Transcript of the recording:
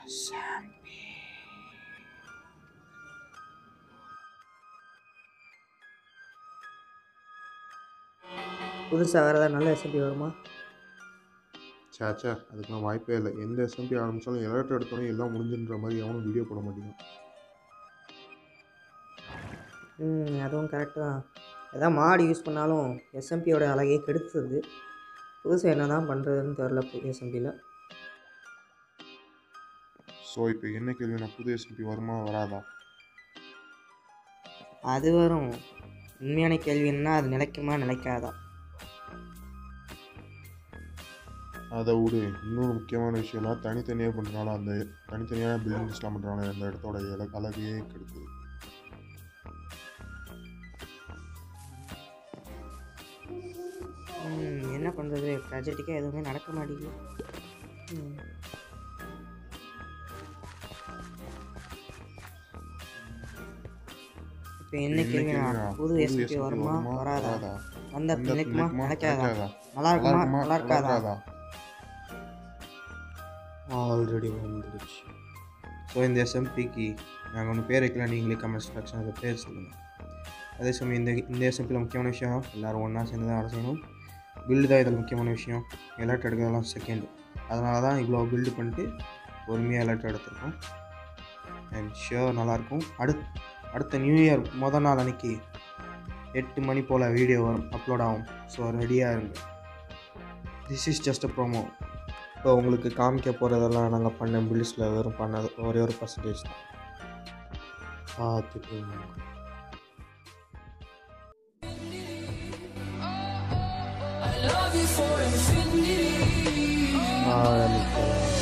புதுசாக வேறு ஏதாவது நல்ல எஸ்எம்பி வருமா சேச்சா அதுக்கெல்லாம் வாய்ப்பே இல்லை எந்த எஸ்எம்பி ஆரம்பித்தாலும் எலர்ட் எடுத்தோடனே எல்லாம் முடிஞ்சுன்ற மாதிரி எவனும் வீடியோ போட மாட்டேங்கான் ம் அதுவும் கரெக்டு தான் எதாவது மாடு யூஸ் பண்ணாலும் எஸ்எம்பியோட அழகே கெடுத்துது புதுசாக என்ன தான் பண்ணுறதுன்னு தெரில எஸ்எம்பியில் ஸோ இப்போ என்ன கேள்வி நான் புது எஸ்எம்பி வருமா வராதா அது வரும் உண்மையான கேள்வி என்ன அது நிலைக்குமா நிலைக்காதா அதை விடு இன்னொரு முக்கியமான விஷயம்லாம் தனித்தனியாக பண்ணுறனால அந்த தனித்தனியாக பில்டிங்ஸ்லாம் பண்ணுறாங்க அந்த இடத்தோட இல அழகையே கெடுக்குது ம், என்ன பண்ணுறது ட்ராஜடிக்காக எதுவுமே நடக்க மாட்டேங்குது ம். இப்போ என்ன கேள்வினா புது எஸ்பி வருமா வராதா வந்த நிலைக்குமா நிலைக்காதா நல்லா இருக்குமா நல்லா இருக்காதா ஆல்ரெடி வந்துடுச்சு ஸோ இந்த எஸ்எம்பிக்கு நாங்கள் ஒன்று பேர் வைக்கலாம் நீங்களே கமெண்ட் செக்ஷனில் பேர் சொல்லுங்கள் அதே சமயம் இந்த இந்த எஸ்எம்பியில் முக்கியமான விஷயம் எல்லோரும் ஒன்றா சேர்ந்து தான் வேலை செய்யணும் பில்டு தான் இதில் முக்கியமான விஷயம் எலர்ட் எடுக்கிறதெல்லாம் செகண்ட் அதனால தான் இவ்வளோ பில்டு பண்ணிட்டு பொறுமையாக எலர்ட் எடுத்திருக்கோம் அண்ட் ஷியோர் நல்லாயிருக்கும் அடுத் அடுத்த நியூ இயர் மொதல் நாள் அன்னைக்கு எட்டு மணி போல் வீடியோ வரும் அப்லோட் ஆகும் ஸோ ரெடியாக இருங்க this is just a promo இப்போ உங்களுக்கு காமிக்க போகிறதெல்லாம் நாங்கள் பண்ண பில்ட்ஸில் வெறும் பண்ணது ஒரே ஒரு பர்சன்டேஜ் தான் பார்த்துட்டு ஆரம்பிக்கலாம்